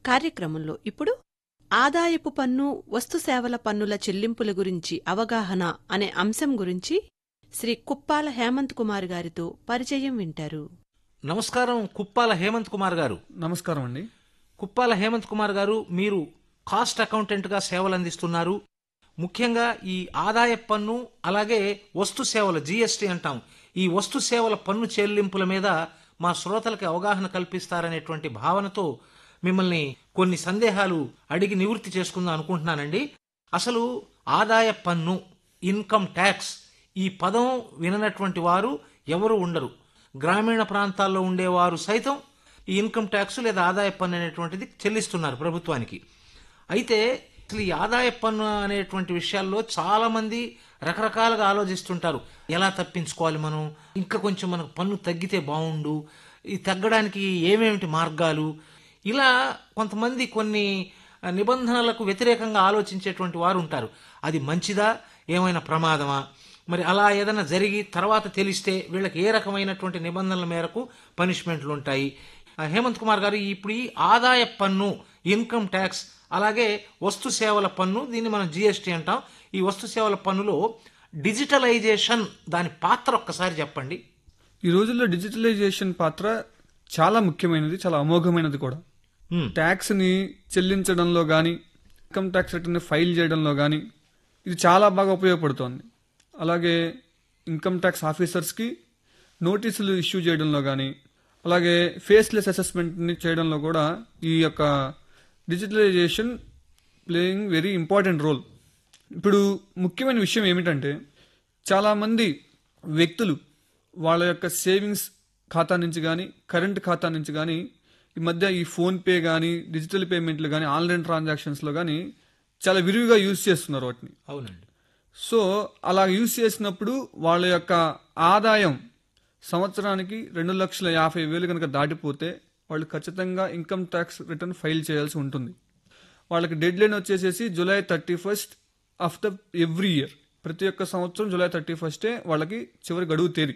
కార్యక్రమంలో ఇప్పుడు ఆదాయపు పన్ను వస్తు సేవల పన్నుల చెల్లింపుల గురించి అవగాహన అనే అంశం గురించి శ్రీ కుప్పాల హేమంత్ కుమార్ గారితో పరిచయం వింటారు నమస్కారం కుప్పాల హేమంత్ కుమార్ గారు నమస్కారం అండి కుప్పాల హేమంత్ కుమార్ గారు మీరు కాస్ట్ అకౌంటెంట్గా సేవలు అందిస్తున్నారు ముఖ్యంగా ఈ ఆదాయ పన్ను అలాగే వస్తు సేవల జీఎస్టీ అంటాం ఈ వస్తు సేవల పన్ను చెల్లింపుల మీద మా శ్రోతలకి అవగాహన కల్పిస్తారనేటువంటి భావనతో మిమ్మల్ని కొన్ని సందేహాలు అడిగి నివృత్తి చేసుకుందాం అనుకుంటున్నానండి అసలు ఆదాయ పన్ను ఇన్కమ్ ట్యాక్స్ ఈ పదం విననటువంటి వారు ఎవరు ఉండరు గ్రామీణ ప్రాంతాల్లో ఉండేవారు సైతం ఈ ఇన్కమ్ ట్యాక్స్ లేదా ఆదాయ పన్ను అనేటువంటిది చెల్లిస్తున్నారు ప్రభుత్వానికి అయితే అసలు ఈ ఆదాయ పన్ను అనేటువంటి విషయాల్లో చాలా మంది రకరకాలుగా ఆలోచిస్తుంటారు ఎలా తప్పించుకోవాలి మనం ఇంకా కొంచెం మనకు పన్ను తగ్గితే బాగుండు ఈ తగ్గడానికి ఏమేమిటి మార్గాలు ఇలా కొంతమంది కొన్ని నిబంధనలకు వ్యతిరేకంగా ఆలోచించేటువంటి వారు ఉంటారు అది మంచిదా ఏమైనా ప్రమాదమా మరి అలా ఏదైనా జరిగి తర్వాత తెలిస్తే వీళ్ళకి ఏ రకమైనటువంటి నిబంధనల మేరకు పనిష్మెంట్లు ఉంటాయి ఆ, హేమంత్ కుమార్ గారు ఇప్పుడు ఈ ఆదాయ పన్ను ఇన్కమ్ ట్యాక్స్ అలాగే వస్తు సేవల పన్ను దీన్ని మనం జిఎస్టీ అంటాం ఈ వస్తు సేవల పన్నులో డిజిటలైజేషన్ దాని పాత్ర ఒక్కసారి చెప్పండి ఈ రోజుల్లో డిజిటలైజేషన్ పాత్ర చాలా ముఖ్యమైనది చాలా అమోఘమైనది కూడా హ్మ్. ట్యాక్స్ ని చెల్లించడంలో కానీ ఇన్కమ్ ట్యాక్స్ రిటర్న్ ఫైల్ చేయడంలో కానీ ఇది చాలా బాగా ఉపయోగపడుతోంది అలాగే ఇన్కమ్ ట్యాక్స్ ఆఫీసర్స్కి నోటీసులు ఇష్యూ చేయడంలో కానీ అలాగే ఫేస్లెస్ అసెస్మెంట్ని చేయడంలో కూడా ఈ యొక్క digitalisation playing very important role ఇప్పుడు ముఖ్యమైన విషయం ఏమిటంటే చాలామంది వ్యక్తులు వాళ్ళ యొక్క సేవింగ్స్ ఖాతా నుంచి కానీ కరెంట్ ఖాతా నుంచి కానీ ఈ మధ్య ఈ ఫోన్పే కానీ డిజిటల్ పేమెంట్లు కానీ ఆన్లైన్ ట్రాన్సాక్షన్స్లో కానీ చాలా విరివిగా యూజ్ చేస్తున్నారు వాటిని అవునండి సో అలా యూజ్ చేసినప్పుడు వాళ్ళ యొక్క ఆదాయం సంవత్సరానికి రెండు లక్షల యాభై వేలు కనుక దాటిపోతే వాళ్ళు ఖచ్చితంగా ఇన్కమ్ ట్యాక్స్ రిటర్న్ ఫైల్ చేయాల్సి ఉంటుంది వాళ్ళకి డెడ్ లైన్ వచ్చేసేసి July thirty first of the every year ప్రతి ఒక్క సంవత్సరం జూలై థర్టీ ఫస్టే వాళ్ళకి చివరి గడువు తేరి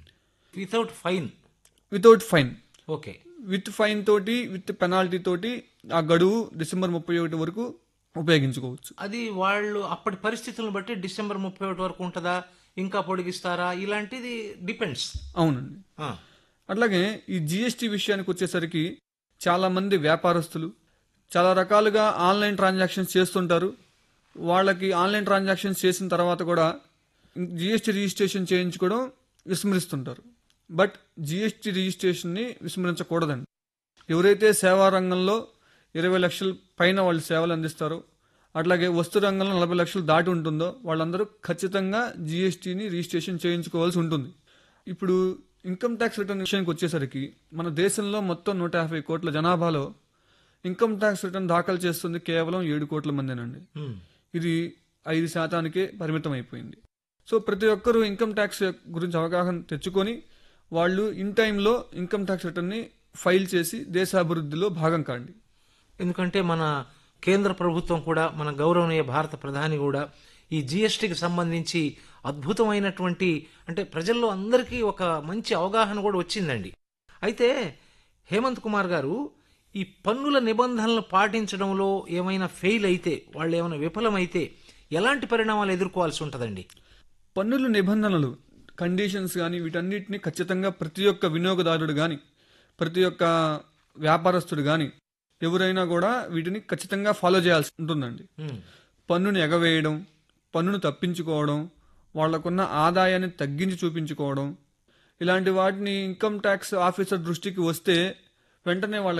without fine without fine okay with fine తోటి విత్ పెనాల్టీ తోటి ఆ గడువు డిసెంబర్ ముప్పై ఒకటి వరకు ఉపయోగించుకోవచ్చు అది వాళ్ళు అప్పటి పరిస్థితులను బట్టి డిసెంబర్ ముప్పై ఒకటి వరకు ఉంటుందా ఇంకా పొడిగిస్తారా ఇలాంటిది డిపెండ్స్ అవునండి అట్లాగే ఈ జిఎస్టీ విషయానికి వచ్చేసరికి చాలా మంది వ్యాపారస్తులు చాలా రకాలుగా ఆన్లైన్ ట్రాన్సాక్షన్స్ చేస్తుంటారు వాళ్ళకి ఆన్లైన్ ట్రాన్సాక్షన్స్ చేసిన తర్వాత కూడా జిఎస్టీ రిజిస్ట్రేషన్ చేయించుకోవడం విస్మరిస్తుంటారు బట్ జిఎస్టీ రిజిస్ట్రేషన్ని విస్మరించకూడదండి ఎవరైతే సేవా రంగంలో ఇరవై లక్షల పైన వాళ్ళు సేవలు అందిస్తారో అట్లాగే వస్తు రంగంలో నలభై లక్షలు దాటి ఉంటుందో వాళ్ళందరూ ఖచ్చితంగా జిఎస్టీని రిజిస్ట్రేషన్ చేయించుకోవాల్సి ఉంటుంది ఇప్పుడు ఇన్కమ్ ట్యాక్స్ రిటర్న్ విషయానికి వచ్చేసరికి మన దేశంలో మొత్తం నూట యాభై కోట్ల జనాభాలో ఇన్కమ్ ట్యాక్స్ రిటర్న్ దాఖలు చేస్తుంది కేవలం ఏడు కోట్ల మందేనండి ఇది ఐదు శాతానికే పరిమితం అయిపోయింది సో ప్రతి ఒక్కరూ ఇన్కమ్ ట్యాక్స్ గురించి అవగాహన తెచ్చుకొని వాళ్ళు ఇన్ టైంలో ఇన్కమ్ ట్యాక్స్ రిటర్న్ని ఫైల్ చేసి దేశాభివృద్ధిలో భాగం కాండి ఎందుకంటే మన కేంద్ర ప్రభుత్వం కూడా మన గౌరవనీయ భారత ప్రధాని కూడా ఈ జిఎస్టీకి సంబంధించి అద్భుతమైనటువంటి అంటే ప్రజల్లో అందరికీ ఒక మంచి అవగాహన కూడా వచ్చిందండి అయితే హేమంత్ కుమార్ గారు ఈ పన్నుల నిబంధనలను పాటించడంలో ఏమైనా ఫెయిల్ అయితే వాళ్ళు ఏమైనా విఫలమైతే ఎలాంటి పరిణామాలు ఎదుర్కోవాల్సి ఉంటుందండి పన్నుల నిబంధనలు కండిషన్స్ కానీ వీటన్నిటిని ఖచ్చితంగా ప్రతి ఒక్క వినియోగదారుడు కానీ ప్రతి ఒక్క వ్యాపారస్తుడు కానీ ఎవరైనా కూడా వీటిని ఖచ్చితంగా ఫాలో చేయాల్సి ఉంటుందండి ఉమ్, పన్నుని ఎగవేయడం పన్నును తప్పించుకోవడం వాళ్లకున్న ఆదాయాన్ని తగ్గించి చూపించుకోవడం ఇలాంటి వాటిని ఇన్కమ్ ట్యాక్స్ ఆఫీసర్ దృష్టికి వస్తే వెంటనే వాళ్ళ